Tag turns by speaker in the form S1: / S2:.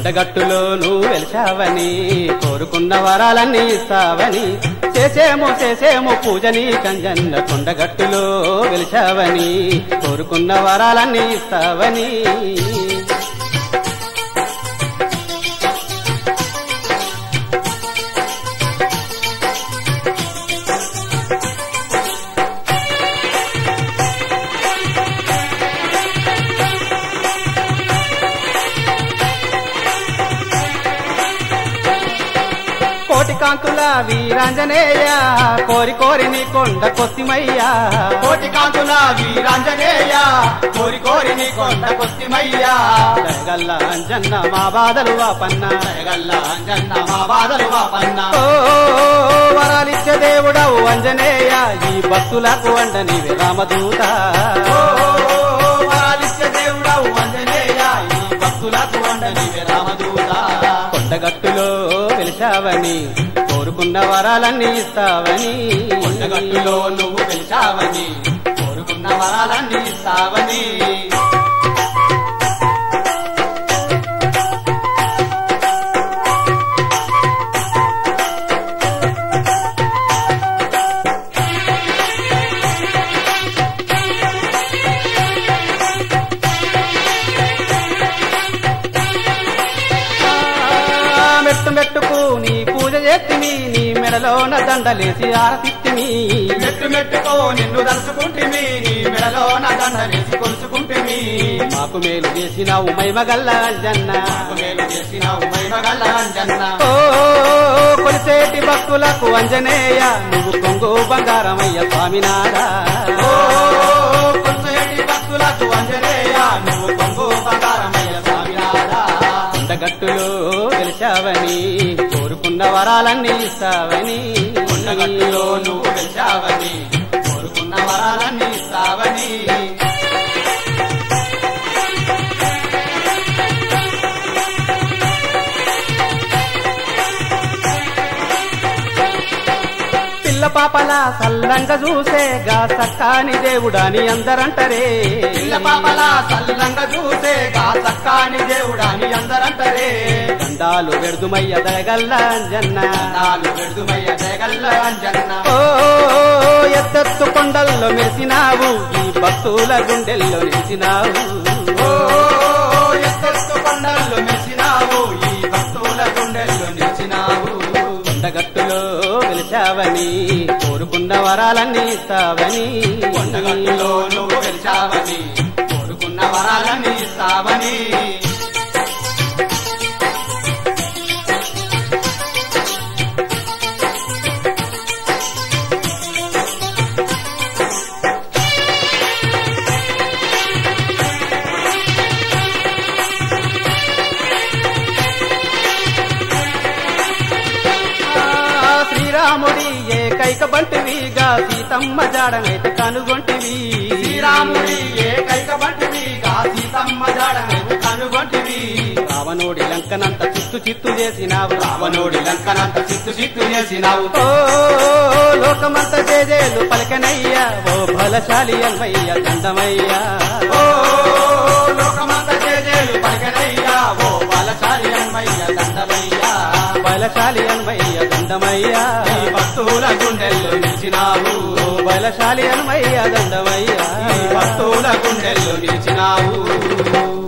S1: కొండగట్టులో నువ్వు వెలిచావని కోరుకున్న వరాలన్నీ ఇస్తావని చేసేము చేసేము పూజని కంజన్న కొండగట్టులో వెలిచావని కోరుకున్న వరాలన్నీ ఇస్తావని కోటి కాంతుల వీరాంజనేయ కోరి కోరి నీ కొండ కొత్తిమయ్యా
S2: కోటి కాంతుల వీరాంజనేయ కోరి కోరి నీ కొండ కొత్తిమయ్యా
S1: జగల్ల అంజన్న మా బాధలు వాపన్న
S2: జగల్ల అంజన్న మా బాధలు వాపన్న
S1: ఓ వరాలిచ్చే దేవుడవు అంజనేయ ఈ భక్తులకు అండ నీవే రామదూత
S2: ఓ వరాలిచ్చే దేవుడవు అంజనేయ ఈ భక్తులకు వండ నీవే రామదూత
S1: కొండగట్టులో వెలిచావని కోరుకున్న వరాలన్నీ ఇస్తావని
S2: కొండగట్టులో నువ్వు పిలిచావని కోరుకున్న వరాలన్నీ ఇస్తావని
S1: ఆ, మెట్టు మెట్టుకు నీ పూజ చేతిని నీ మెడలోన దండలేసి ఆరతిత్తిని
S2: మెట్టు మెట్టుకో నిన్ను దలుచుకుంటిమి నీ మెడలో నా దండలేసి కొలుచుకుంటిమి
S1: మాకు మేలు చేసిన ఉమైమగల్ల అంజన్న
S2: మేలు చేసిన మహిమగల్ల అంజన్న
S1: ఓ కొలిసేటి భక్తులకు అంజనేయ నువ్వు కొంగు బంగారమయ్య స్వామినాథా
S2: ఓ కొలిసేటి భక్తులకు అంజనేయ నువ్వు కొంగు బంగారమయ్య స్వామినాథా
S1: కొండగట్టులో గెలిచావని కోరుకున్న వరాలన్నీ ఇస్తావని
S2: కొండగట్టులో నువ్వు గెలిచావని కోరుకున్న వరాలన్నీ ఇస్తావని
S1: పిల్ల పాపల సల్లంగా చూసే గా సక్కాని దేవుడాని అందరంటరే
S2: పిల్ల పాపల సల్లంగా చూసే గా సక్కాని దేవుడాని అందరంటరే
S1: దండాలు వెడుదుమయ్య దయగల్ల అంజన్న
S2: నాలు వెడుదుమయ్య జగల్ల అంజన్న
S1: ఓ ఎత్తెత్తు కొండల్లో మెరిసినావు ఈ భక్తుల గుండెల్లో నిలిచినావు
S2: ఓ ఎత్తెత్తు కొండల్లో మెచ్చినావు ఈ భక్తుల గుండెల్లో నిలిచినావు
S1: కొండగట్టులో గెలిచావని కోరుకున్న వరాలన్నీ ఇస్తావని
S2: కొండగట్టులో నువ్వు గెలిచావని కోరుకున్న వరాలన్నీ ఇస్తావని
S1: ఆ, శ్రీరాముడి ఏకైక బంటివిగా సీతమ్మ జాడనైతే కనుగొంటివి
S2: శ్రీరాముడి ఏకైక బంటివిగా సీతమ్మ జాడను కనుగొంటివి
S1: రావణుడి లంకనంత చిత్తు చిత్తు చేసినావు
S2: రావణుడి లంకనంత చిత్తు చిత్తు చేసినావు
S1: ఓ లోకమంత జేజేలు పలకనయ్యా ఓ బలశాలి అన్వయ్య దండమయ్యా
S2: ఓ లోకమంత చేజేలు పలకనయ్యా ఓ బలశాలి అన్మయ్య దండమయ్యా
S1: బలశాలి అన్వయ్య దండమయ్యా
S2: ఈ భక్తుల గుండెల్లో నిలిచినావు
S1: ఓ బలశాలి అన్వయ్య దండమయ్యా
S2: ఈ భక్తుల గుండెల్లో నిలిచినావు